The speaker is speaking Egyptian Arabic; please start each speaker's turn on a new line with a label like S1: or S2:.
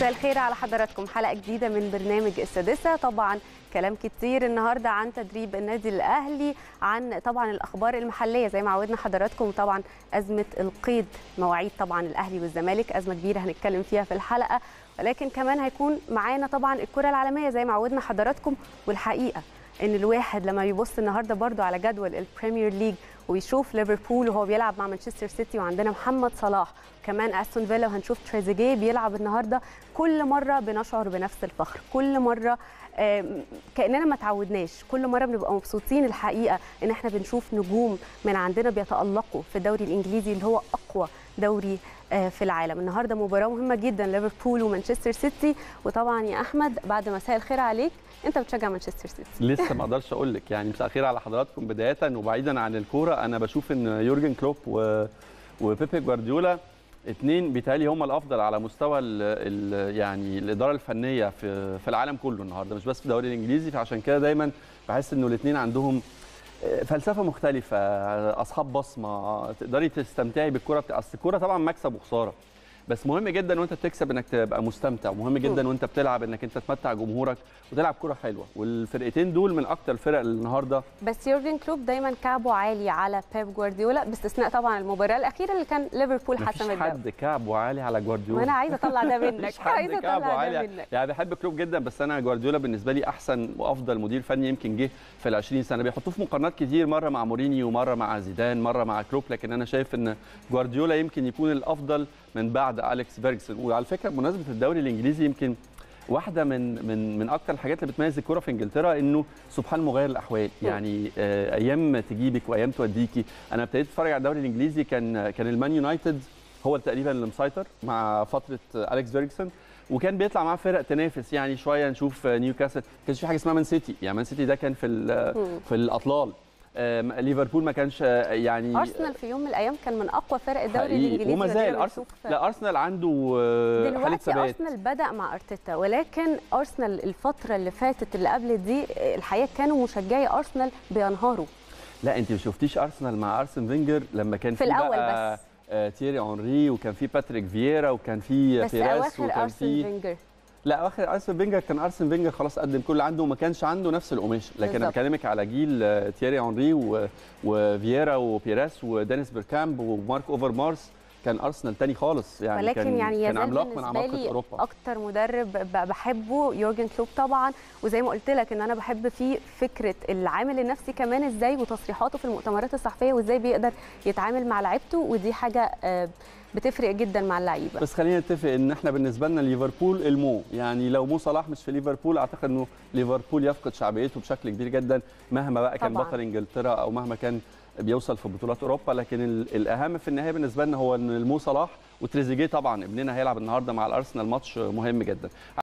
S1: مساء الخير على حضراتكم حلقه جديده من برنامج السادسه طبعا كلام كتير النهارده عن تدريب النادي الاهلي عن طبعا الاخبار المحليه زي ما عودنا حضراتكم طبعا ازمه القيد مواعيد طبعا الاهلي والزمالك ازمه كبيره هنتكلم فيها في الحلقه ولكن كمان هيكون معانا طبعا الكره العالميه زي ما عودنا حضراتكم والحقيقه ان الواحد لما يبص النهارده برضو على جدول البريمير ليج ويشوف ليفربول وهو بيلعب مع مانشستر سيتي وعندنا محمد صلاح كمان استون فيلا وهنشوف تريزيجيه بيلعب النهارده كل مره بنشعر بنفس الفخر كل مره كاننا ما تعودناش كل مره بنبقى مبسوطين الحقيقه ان احنا بنشوف نجوم من عندنا بيتالقوا في الدوري الانجليزي اللي هو اقوى دوري في العالم النهارده مباراه مهمه جدا ليفربول ومانشستر سيتي وطبعا يا احمد بعد مساء الخير عليك انت بتشجع مانشستر سيتي
S2: لسه ما اقدرش اقول لك يعني مساء الخير على حضراتكم بدايه وبعيدا عن الكوره انا بشوف ان يورجن كلوب و... وبيبي جوارديولا اثنين بيتهيألي هم الافضل على مستوى ال ال يعني الاداره الفنيه في في العالم كله النهارده مش بس في الدوري الانجليزي فعشان كده دايما بحس انه الاثنين عندهم فلسفه مختلفه اصحاب بصمه تقدري تستمتعي بالكره بتاع اصل الكوره طبعا مكسب وخساره بس مهم جدا وانت بتكسب انك تبقى مستمتع ومهم جدا وانت بتلعب انك انت تمتع جمهورك وتلعب كره حلوه والفرقتين دول من اكتر الفرق النهارده
S1: بس يورجن كلوب دايما كعبه عالي على بيب جوارديولا باستثناء طبعا المباراه الاخيره اللي كان ليفربول حسم
S2: الدوري حد كعبه عالي على جوارديولا
S1: وانا عايزه اطلع ده منك
S2: عايزه اطلع ده منك يعني بحب كلوب جدا بس انا جوارديولا بالنسبه لي احسن وافضل مدير فني يمكن جه في ال 20 سنه بيحطوه في مقارنات كتير مره مع مورينيو ومره مع زيدان مره مع كلوب لكن انا شايف ان جوارديولا يمكن يكون الافضل من بعد اليكس فيرجسون وعلى فكره بمناسبه الدوري الانجليزي يمكن واحده من من من اكثر الحاجات اللي بتميز الكره في انجلترا انه سبحان مغير الاحوال يعني آه ايام تجيبك وايام توديكي انا ابتديت اتفرج على الدوري الانجليزي كان كان المان يونايتد هو تقريبا اللي مسيطر مع فتره اليكس فيرجسون وكان بيطلع معاه فرق تنافس يعني شويه نشوف نيوكاسل ما كانش في حاجه اسمها مان سيتي يعني مان سيتي ده كان في في الاطلال ليفربول ما كانش يعني
S1: ارسنال في يوم من الايام كان من اقوى فرق الدوري الانجليزي
S2: وما زال ارسنال لا ارسنال عنده
S1: حاله ثبات ارسنال بدا مع ارتيتا ولكن ارسنال الفتره اللي فاتت اللي قبل دي الحقيقه كانوا مشجعي ارسنال بينهاروا
S2: لا انت ما شفتيش ارسنال مع ارسن فينجر لما كان
S1: في الاول بس
S2: تيري اونري وكان في باتريك فييرا وكان في
S1: بيريس وكان في
S2: فينجر لا اخر ارسن فينجر كان ارسن فينجر خلاص قدم كل اللي عنده وما كانش عنده نفس القماش لكن انا بكلمك على جيل تيري اونري وفييرا وبيريس ودينيس بيركامب ومارك اوفر مارس كان ارسنال تاني خالص يعني
S1: ولكن
S2: كان
S1: يعني
S2: كان عملاق من عمالقه
S1: لي
S2: اوروبا
S1: اكتر مدرب بحبه يورجن كلوب طبعا وزي ما قلت لك ان انا بحب فيه فكره العامل النفسي كمان ازاي وتصريحاته في المؤتمرات الصحفيه وازاي بيقدر يتعامل مع لعيبته ودي حاجه بتفرق جدا مع اللعيبه
S2: بس خلينا نتفق ان احنا بالنسبه لنا ليفربول المو يعني لو مو صلاح مش في ليفربول اعتقد انه ليفربول يفقد شعبيته بشكل كبير جدا مهما بقى كان
S1: طبعاً.
S2: بطل انجلترا او مهما كان بيوصل في بطولات اوروبا لكن الاهم في النهايه بالنسبه لنا هو ان المو صلاح وتريزيجيه طبعا ابننا هيلعب النهارده مع الارسنال ماتش مهم جدا